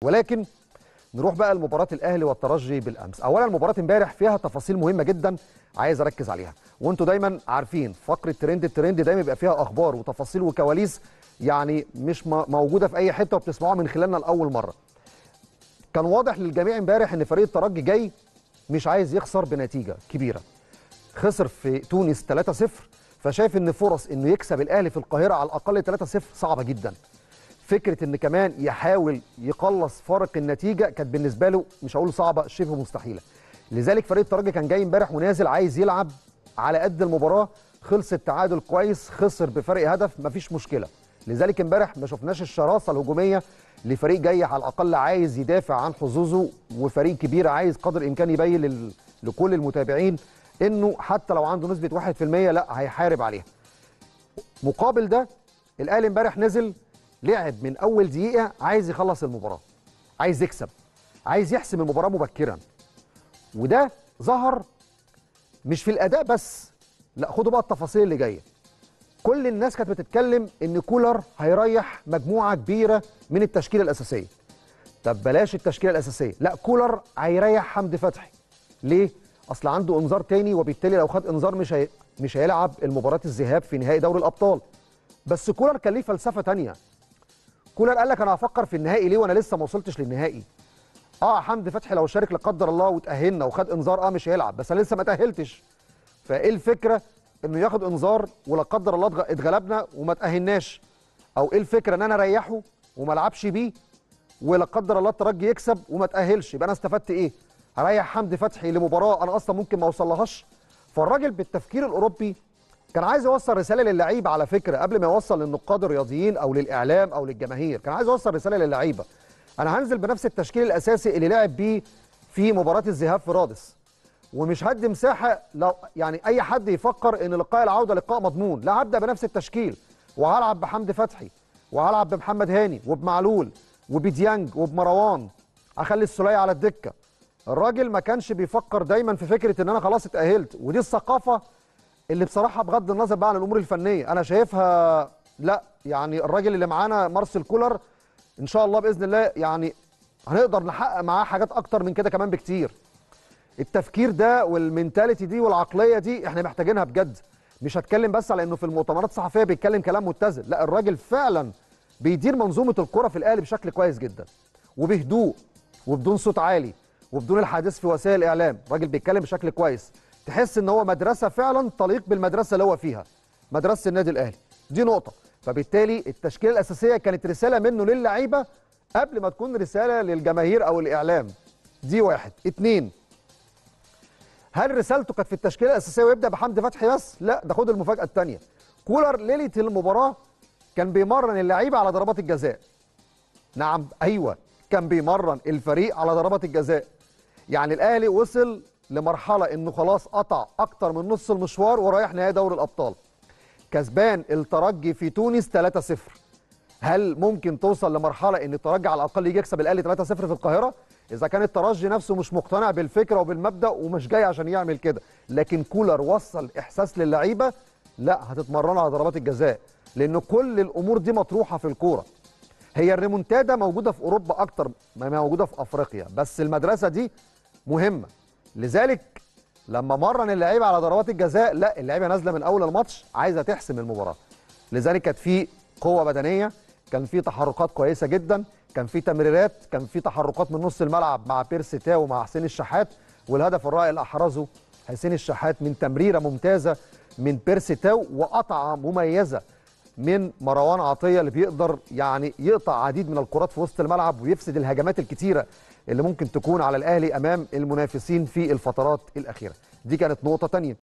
ولكن نروح بقى لمباراه الاهلي والترجي بالامس اولا مباراه امبارح فيها تفاصيل مهمه جدا عايز اركز عليها وانتم دايما عارفين فقره ترند الترند دايما بيبقى فيها اخبار وتفاصيل وكواليس يعني مش م- موجوده في اي حته وبتسمعوها من خلالنا لاول مره كان واضح للجميع امبارح ان فريق الترجي جاي مش عايز يخسر بنتيجه كبيره خسر في تونس 3-0 فشايف ان فرص انه يكسب الاهلي في القاهره على الاقل 3-0 صعبه جدا فكره ان كمان يحاول يقلص فارق النتيجه كانت بالنسبه له مش هقول صعبه شبه مستحيله لذلك فريق الترجي كان جاي امبارح ونازل عايز يلعب على قد المباراه خلص التعادل كويس خسر بفرق هدف مفيش مشكله لذلك امبارح ما شفناش الشراسه الهجوميه لفريق جاي على الاقل عايز يدافع عن حظوظه وفريق كبير عايز قدر الامكان يبين لل... لكل المتابعين انه حتى لو عنده نسبه 1% لا هيحارب عليها مقابل ده الاهلي امبارح نزل لعب من اول دقيقه عايز يخلص المباراه عايز يكسب عايز يحسم المباراه مبكرا وده ظهر مش في الاداء بس لا خدوا بقى التفاصيل اللي جايه كل الناس كانت بتتكلم ان كولر هيريح مجموعه كبيره من التشكيله الاساسيه طب بلاش التشكيله الاساسيه لا كولر هيريح حمدي فتحي ليه اصل عنده انذار تاني وبالتالي لو خد انذار مش هي... مش هيلعب المباراه الذهاب في نهائي دوري الابطال بس كولر كان ليه فلسفه تانية كولر قال لك انا هفكر في النهائي ليه وانا لسه ما وصلتش للنهائي اه حمدي فتحي لو شارك لا قدر الله وتاهلنا وخد انذار اه مش هيلعب بس انا لسه ما تاهلتش فايه الفكره انه ياخد انذار ولا قدر الله اتغ- اتغلبنا وما تاهلناش او ايه الفكره ان انا اريحه وما العبش بيه ولا قدر الله الترجي يكسب وما تاهلش يبقى انا استفدت ايه هريح حمدي فتحي لمباراه انا اصلا ممكن ما اوصلهاش فالراجل بالتفكير الاوروبي كان عايز يوصل رساله للعيبه على فكره قبل ما يوصل للنقاد الرياضيين او للاعلام او للجماهير كان عايز يوصل رساله للعيبه انا هنزل بنفس التشكيل الاساسي اللي لعب بيه في مباراه الذهاب في رادس ومش هدي مساحه لو يعني اي حد يفكر ان لقاء العوده لقاء مضمون لا هبدا بنفس التشكيل وهلعب بحمدي فتحي وهلعب بمحمد هاني وبمعلول وبديانج وبمروان هخلي السوليه على الدكه الراجل ما كانش بيفكر دايما في فكره ان انا خلاص اتاهلت ودي الثقافه اللي بصراحه بغض النظر بقى عن الامور الفنيه انا شايفها لا يعني الراجل اللي معانا مارسيل كولر ان شاء الله باذن الله يعني هنقدر نحقق معاه حاجات اكتر من كده كمان بكتير التفكير ده والمنتاليتي دي والعقليه دي احنا محتاجينها بجد مش هتكلم بس على انه في المؤتمرات الصحفيه بيتكلم كلام متزن لا الراجل فعلا بيدير منظومه الكره في الاهلي بشكل كويس جدا وبهدوء وبدون صوت عالي وبدون الحديث في وسائل الاعلام الراجل بيتكلم بشكل كويس تحس ان هو مدرسه فعلا تليق بالمدرسه اللي هو فيها مدرسه النادي الاهلي دي نقطه فبالتالي التشكيله الاساسيه كانت رساله منه للعيبه قبل ما تكون رساله للجماهير او الاعلام دي واحد اتنين هل رسالته كانت في التشكيله الاساسيه ويبدا بحمدي فتحي بس؟ لا ده خد المفاجاه الثانيه. كولر ليله المباراه كان بيمرن اللعيبه على ضربات الجزاء. نعم ايوه كان بيمرن الفريق على ضربات الجزاء. يعني الاهلي وصل لمرحله انه خلاص قطع اكتر من نص المشوار ورايح نهائي دوري الابطال. كسبان الترجي في تونس 3-0. هل ممكن توصل لمرحله ان الترجي على الاقل يجي يكسب الاهلي 3-0 في القاهره؟ اذا كان الترجي نفسه مش مقتنع بالفكره وبالمبدا ومش جاي عشان يعمل كده، لكن كولر وصل احساس للعيبه لا هتتمرنوا على ضربات الجزاء، لان كل الامور دي مطروحه في الكوره. هي الريمونتادا موجوده في اوروبا اكتر ما موجوده في افريقيا، بس المدرسه دي مهمه. لذلك لما مرن اللعيبه على ضربات الجزاء لا اللعيبه نازله من اول الماتش عايزه تحسم المباراه. لذلك كانت في قوه بدنيه كان في تحركات كويسه جدا كان في تمريرات كان في تحركات من نص الملعب مع بيرسي تاو ومع حسين الشحات والهدف الرائع اللي احرزه حسين الشحات من تمريره ممتازه من بيرسي تاو وقطعه مميزه من مروان عطيه اللي بيقدر يعني يقطع عديد من الكرات في وسط الملعب ويفسد الهجمات الكتيره اللي ممكن تكون على الاهلي امام المنافسين في الفترات الاخيره دي كانت نقطه تانية